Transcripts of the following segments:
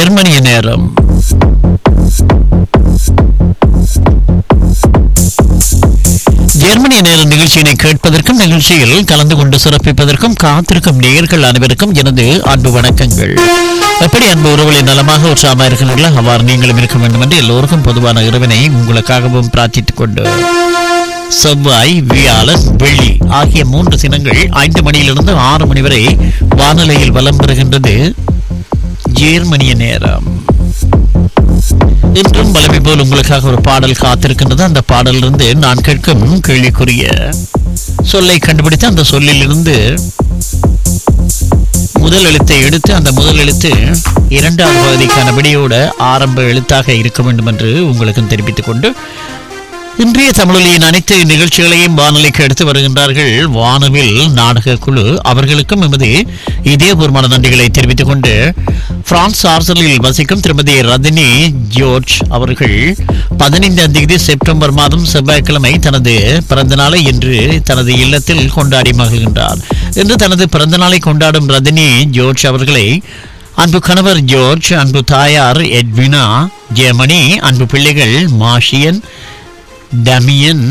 ஜெர்மனிய நேரம் ஜெர்மனிய நேர நிகழ்ச்சியினை கேட்பதற்கும் நிகழ்ச்சியில் கலந்து கொண்டு சிறப்பிப்பதற்கும் காத்திருக்கும் நேயர்கள் அனைவருக்கும் எனது அன்பு வணக்கங்கள் எப்படி அன்பு உறவுகளை நலமாக உற்சாகமாக இருக்கிறீர்களா அவ்வாறு நீங்களும் இருக்க வேண்டும் என்று எல்லோருக்கும் பொதுவான இறைவனை உங்களுக்காகவும் பிரார்த்தித்துக் கொண்டு செவ்வாய் வியாழன் வெள்ளி ஆகிய மூன்று தினங்கள் ஐந்து மணியிலிருந்து ஆறு மணி வரை வானிலையில் வலம் பெறுகின்றது ஜெர்மனிய நேரம் இன்றும் வலிமை போல் உங்களுக்காக ஒரு பாடல் காத்திருக்கின்றது அந்த பாடலிலிருந்து நான் கேட்கும் கேள்விக்குரிய சொல்லை கண்டுபிடித்து அந்த சொல்லிலிருந்து முதல் எழுத்தை எடுத்து அந்த முதல் எழுத்து இரண்டாவது பகுதிக்கான விடையோட ஆரம்ப எழுத்தாக இருக்க வேண்டும் என்று உங்களுக்கு தெரிவித்துக் கொண்டு இன்றைய தமிழொலியின் அனைத்து நிகழ்ச்சிகளையும் வானொலிக்கு எடுத்து வருகின்றார்கள் வானவில் நாடக குழு அவர்களுக்கும் எமது இதயபூர்வமான நன்றிகளை தெரிவித்துக் கொண்டு பிரான்ஸ் ஆர்சலில் வசிக்கும் திருமதி ரதினி ஜோர்ஜ் அவர்கள் பதினைந்தாம் தேதி செப்டம்பர் மாதம் செவ்வாய்க்கிழமை தனது பிறந்த நாளை இன்று தனது இல்லத்தில் கொண்டாடி மகிழ்கின்றார் இன்று தனது பிறந்த நாளை கொண்டாடும் ரதினி ஜோர்ஜ் அவர்களை அன்பு கணவர் ஜோர்ஜ் அன்பு தாயார் எட்வினா ஜெயமணி அன்பு பிள்ளைகள் மாஷியன் டமியன்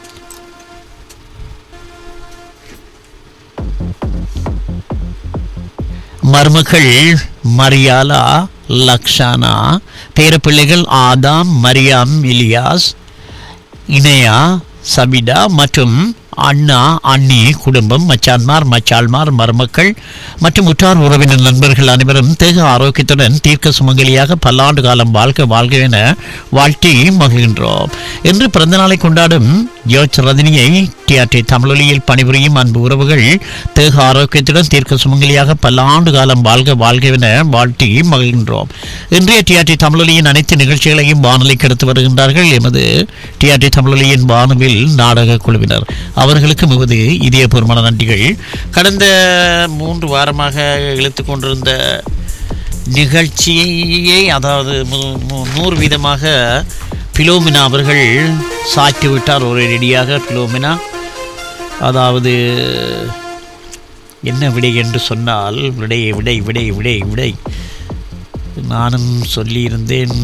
மருமகள் மரியாலா லக்ஷானா பேரப்பிள்ளைகள் ஆதாம் மரியாம் இலியாஸ் இணையா சபிடா மற்றும் அண்ணா அண்ணி குடும்பம் மச்சான்மார் மச்சாள்மார் மருமக்கள் மற்றும் உற்றார் உறவினர் நண்பர்கள் அனைவரும் தேக ஆரோக்கியத்துடன் தீர்க்க சுமங்கலியாக பல்லாண்டு காலம் வாழ்க வாழ்க என வாழ்த்தி மகிழ்கின்றோம் என்று பிறந்த நாளை கொண்டாடும் ஜோர்ஜ் ரஜினியை டிஆர்டி தமிழொலியில் பணிபுரியும் அன்பு உறவுகள் தேக ஆரோக்கியத்துடன் தீர்க்க சுமங்கலியாக பல்லாண்டு காலம் வாழ்க வாழ்க என வாழ்த்தி மகிழ்கின்றோம் இன்றைய டிஆர்டி தமிழொலியின் அனைத்து நிகழ்ச்சிகளையும் வானொலிக்கு எடுத்து வருகின்றார்கள் எமது டிஆர்டி தமிழொலியின் வானவில் நாடக குழுவினர் அவர்களுக்கு மிகுதி இதயபூர்வமான நன்றிகள் கடந்த மூன்று வாரமாக இழுத்து கொண்டிருந்த நிகழ்ச்சியை அதாவது மு- மு- நூறு வீதமாக பிலோமினா அவர்கள் சாய்த்து விட்டார் ஒரு ரெடியாக பிலோமினா அதாவது என்ன விடை என்று சொன்னால் விடை விடை விடை விடை விடை நானும் சொல்லியிருந்தேன்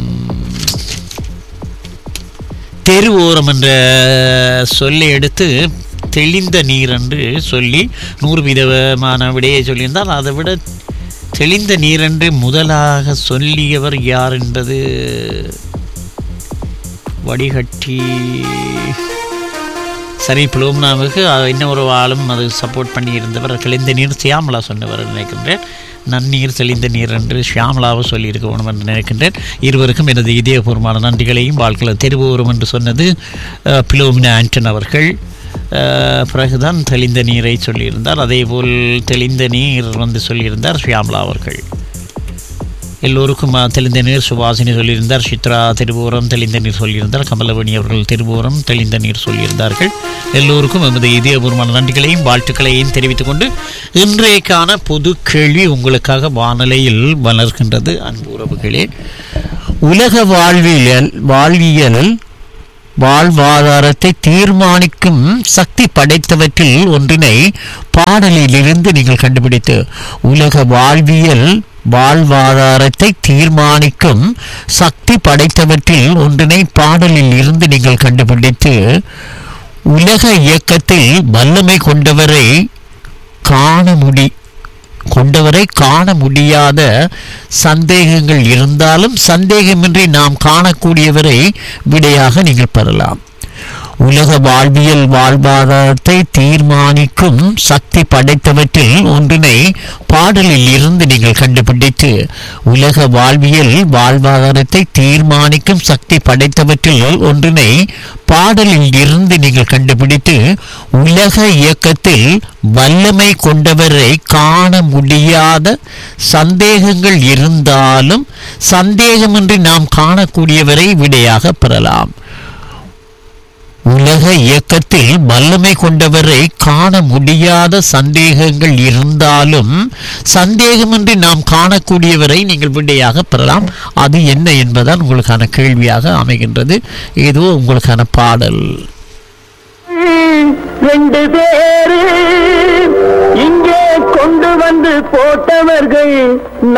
தெரு ஓரம் என்ற சொல்லை எடுத்து தெளிந்த நீர் என்று சொல்லி நூறு விதமான விடையை சொல்லியிருந்தால் அதை விட தெளிந்த நீர் என்று முதலாக சொல்லியவர் யார் என்பது வடிகட்டி சரி புலோம்னாவுக்கு இன்னும் ஒரு ஆளும் அது சப்போர்ட் பண்ணி இருந்தவர் தெளிந்த நீர் சியாமலா சொன்னவர் நினைக்கின்றேன் நன்னீர் தெளிந்த நீர் என்று ஷியாமலாவை சொல்லியிருக்க வேணும் என்று நினைக்கின்றேன் இருவருக்கும் எனது இதயபூர்வமான நன்றிகளையும் வாழ்க்கையில் தெரிவுவரும் என்று சொன்னது அஹ், பிலோமினா ஆண்டன் அவர்கள் அஹ், பிறகுதான் தெளிந்த நீரை சொல்லியிருந்தார் அதேபோல் தெளிந்த நீர் வந்து சொல்லியிருந்தார் ஷியாமலா அவர்கள் எல்லோருக்கும் அஹ், தெளிந்த நீர் சுபாசினி சொல்லியிருந்தார் சித்ரா திருபுரம் தெளிந்த நீர் சொல்லியிருந்தார் கமலவணி அவர்கள் திருபுரம் தெளிந்த நீர் சொல்லியிருந்தார்கள் எல்லோருக்கும் எமது இதயபூர்வமான நன்றிகளையும் வாழ்த்துக்களையும் தெரிவித்துக் கொண்டு இன்றைக்கான பொது கேள்வி உங்களுக்காக வானிலையில் வளர்கின்றது அன்பு உறவுகளே உலக வாழ்வியல் வாழ்வியல் வாழ்வாதாரத்தை தீர்மானிக்கும் சக்தி படைத்தவற்றில் ஒன்றினை பாடலிலிருந்து நீங்கள் கண்டுபிடித்து உலக வாழ்வியல் வாழ்வாதாரத்தை தீர்மானிக்கும் சக்தி படைத்தவற்றில் ஒன்றினை பாடலில் இருந்து நீங்கள் கண்டுபிடித்து உலக இயக்கத்தில் வல்லமை கொண்டவரை காண முடி கொண்டவரை காண முடியாத சந்தேகங்கள் இருந்தாலும் சந்தேகமின்றி நாம் காணக்கூடியவரை விடையாக நீங்கள் பெறலாம் உலக வாழ்வியல் வாழ்வாதாரத்தை தீர்மானிக்கும் சக்தி படைத்தவற்றில் ஒன்றினை பாடலில் இருந்து நீங்கள் கண்டுபிடித்து உலக வாழ்வியல் வாழ்வாதாரத்தை தீர்மானிக்கும் சக்தி படைத்தவற்றில் ஒன்றினை பாடலில் இருந்து நீங்கள் கண்டுபிடித்து உலக இயக்கத்தில் வல்லமை கொண்டவரை காண முடியாத சந்தேகங்கள் இருந்தாலும் சந்தேகமின்றி நாம் காணக்கூடியவரை விடையாக பெறலாம் உலக இயக்கத்தில் வல்லமை கொண்டவரை காண முடியாத சந்தேகங்கள் இருந்தாலும் சந்தேகமின்றி நாம் காணக்கூடியவரை நீங்கள் விடையாக பெறலாம் அது என்ன என்பதுதான் உங்களுக்கான கேள்வியாக அமைகின்றது ஏதோ உங்களுக்கான பாடல் ரெண்டு பேரு இங்கே கொண்டு வந்து போட்டவர்கள்